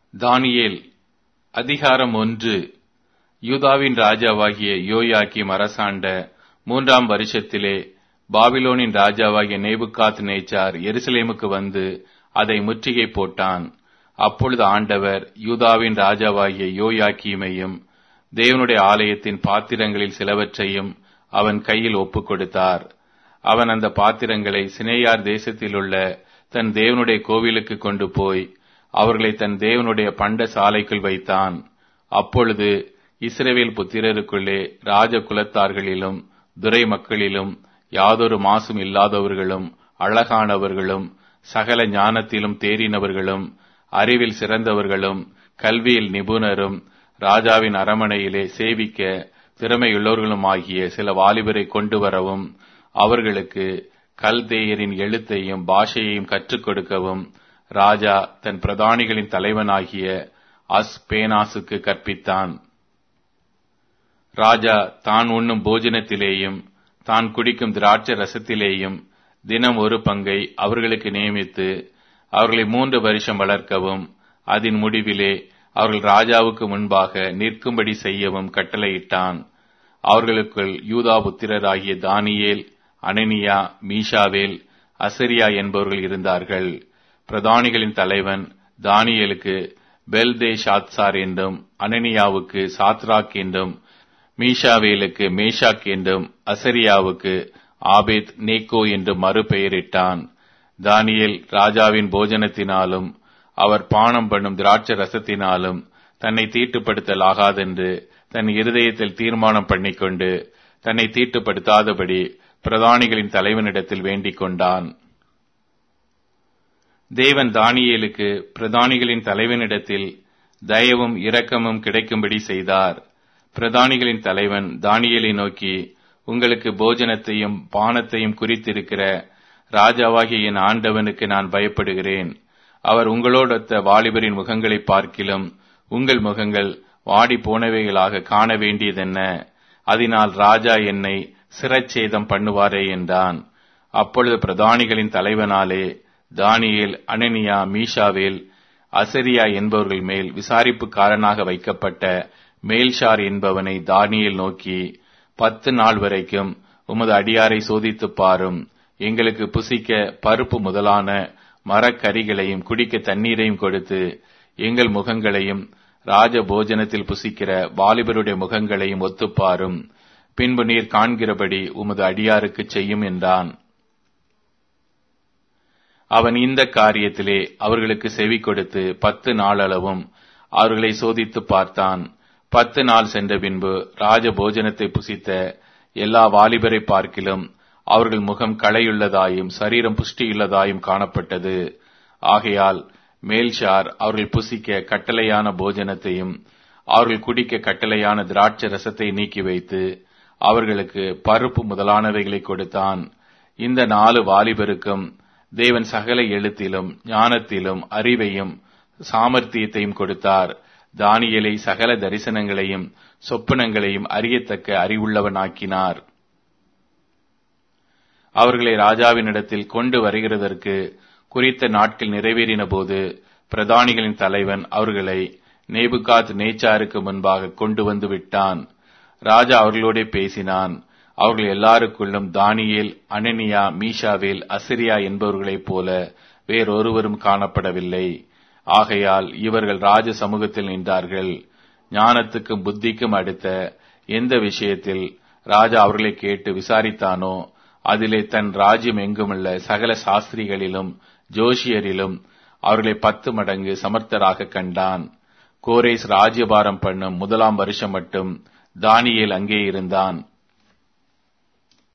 தானியேல் அதிகாரம் ஒன்று யூதாவின் ராஜாவாகிய யோயாக்கிம் அரசாண்ட மூன்றாம் வருஷத்திலே பாபிலோனின் ராஜாவாகிய நேபுகாத் நேச்சார் எருசலேமுக்கு வந்து அதை முற்றுகை போட்டான் அப்பொழுது ஆண்டவர் யூதாவின் ராஜாவாகிய யோயாக்கீமையும் தேவனுடைய ஆலயத்தின் பாத்திரங்களில் சிலவற்றையும் அவன் கையில் ஒப்புக் கொடுத்தார் அவன் அந்த பாத்திரங்களை சினேயார் தேசத்திலுள்ள தன் தேவனுடைய கோவிலுக்கு கொண்டு போய் அவர்களை தன் தேவனுடைய பண்ட சாலைக்குள் வைத்தான் அப்பொழுது இஸ்ரவேல் புத்திரருக்குள்ளே ராஜ குலத்தார்களிலும் துரை மக்களிலும் யாதொரு மாசும் இல்லாதவர்களும் அழகானவர்களும் சகல ஞானத்திலும் தேறினவர்களும் அறிவில் சிறந்தவர்களும் கல்வியில் நிபுணரும் ராஜாவின் அரமனையிலே சேவிக்க திறமையுள்ளவர்களுமாகிய சில வாலிபரை கொண்டு வரவும் அவர்களுக்கு கல்தேயரின் எழுத்தையும் பாஷையையும் கற்றுக் கொடுக்கவும் ராஜா தன் பிரதானிகளின் தலைவனாகிய அஸ் பேனாசுக்கு கற்பித்தான் ராஜா தான் உண்ணும் போஜனத்திலேயும் தான் குடிக்கும் திராட்சை ரசத்திலேயும் தினம் ஒரு பங்கை அவர்களுக்கு நியமித்து அவர்களை மூன்று வருஷம் வளர்க்கவும் அதன் முடிவிலே அவர்கள் ராஜாவுக்கு முன்பாக நிற்கும்படி செய்யவும் கட்டளையிட்டான் அவர்களுக்குள் யூதா புத்திரராகிய தானியேல் அனனியா மீஷாவேல் அசரியா என்பவர்கள் இருந்தார்கள் பிரதானிகளின் தலைவன் தானியலுக்கு பெல்தே ஷாத்சார் என்றும் அனனியாவுக்கு சாத்ராக் என்றும் மீஷாவேலுக்கு மேஷாக் என்றும் அசரியாவுக்கு ஆபேத் நேக்கோ என்று மறுபெயரிட்டான் தானியேல் ராஜாவின் போஜனத்தினாலும் அவர் பானம் பண்ணும் திராட்சை ரசத்தினாலும் தன்னை தீட்டுப்படுத்தலாகாதென்று தன் இருதயத்தில் தீர்மானம் பண்ணிக்கொண்டு தன்னை தீட்டுப்படுத்தாதபடி பிரதானிகளின் தலைவனிடத்தில் வேண்டிக் கொண்டான் தேவன் தானியேலுக்கு பிரதானிகளின் தலைவனிடத்தில் தயவும் இரக்கமும் கிடைக்கும்படி செய்தார் பிரதானிகளின் தலைவன் தானியேலை நோக்கி உங்களுக்கு போஜனத்தையும் பானத்தையும் குறித்திருக்கிற ராஜாவாகிய என் ஆண்டவனுக்கு நான் பயப்படுகிறேன் அவர் உங்களோடொத்த வாலிபரின் முகங்களை பார்க்கிலும் உங்கள் முகங்கள் வாடி போனவைகளாக காண வேண்டியதென்ன அதனால் ராஜா என்னை சிரச்சேதம் பண்ணுவாரே என்றான் அப்பொழுது பிரதானிகளின் தலைவனாலே தானியேல் அனனியா மீஷாவேல் அசரியா என்பவர்கள் மேல் விசாரிப்புக்காரனாக வைக்கப்பட்ட மேல்ஷார் என்பவனை தானியேல் நோக்கி பத்து நாள் வரைக்கும் உமது அடியாரை சோதித்துப் பாரும் எங்களுக்கு புசிக்க பருப்பு முதலான மரக்கரிகளையும் குடிக்க தண்ணீரையும் கொடுத்து எங்கள் முகங்களையும் ராஜ போஜனத்தில் புசிக்கிற வாலிபருடைய முகங்களையும் ஒத்துப்பாரும் பின்பு நீர் காண்கிறபடி உமது அடியாருக்கு செய்யும் என்றான் அவன் இந்த காரியத்திலே அவர்களுக்கு செவி கொடுத்து பத்து நாளளவும் அவர்களை சோதித்து பார்த்தான் பத்து நாள் சென்ற பின்பு ராஜ போஜனத்தை புசித்த எல்லா வாலிபரை பார்க்கிலும் அவர்கள் முகம் களையுள்ளதாயும் சரீரம் புஷ்டியுள்ளதாயும் காணப்பட்டது ஆகையால் மேல்ஷார் அவர்கள் புசிக்க கட்டளையான போஜனத்தையும் அவர்கள் குடிக்க கட்டளையான திராட்சை ரசத்தை நீக்கி வைத்து அவர்களுக்கு பருப்பு முதலானவைகளை கொடுத்தான் இந்த நாலு வாலிபருக்கும் தேவன் சகல எழுத்திலும் ஞானத்திலும் அறிவையும் சாமர்த்தியத்தையும் கொடுத்தார் தானியலை சகல தரிசனங்களையும் சொப்பனங்களையும் அறியத்தக்க அறிவுள்ளவனாக்கினார் அவர்களை ராஜாவினிடத்தில் கொண்டு வருகிறதற்கு குறித்த நாட்கள் நிறைவேறின போது பிரதானிகளின் தலைவன் அவர்களை நேபுகாத் நேச்சாருக்கு முன்பாக கொண்டு வந்து விட்டான் ராஜா அவர்களோட பேசினான் அவர்கள் எல்லாருக்குள்ளும் தானியேல் அனனியா மீஷாவேல் அசிரியா என்பவர்களைப் போல வேறொருவரும் காணப்படவில்லை ஆகையால் இவர்கள் ராஜ சமூகத்தில் நின்றார்கள் ஞானத்துக்கும் புத்திக்கும் அடுத்த எந்த விஷயத்தில் ராஜா அவர்களை கேட்டு விசாரித்தானோ அதிலே தன் ராஜ்யம் எங்குமுள்ள சகல சாஸ்திரிகளிலும் ஜோஷியரிலும் அவர்களை பத்து மடங்கு சமர்த்தராக கண்டான் கோரேஸ் ராஜ்யபாரம் பண்ணும் முதலாம் வருஷம் மட்டும் தானியேல் அங்கே இருந்தான்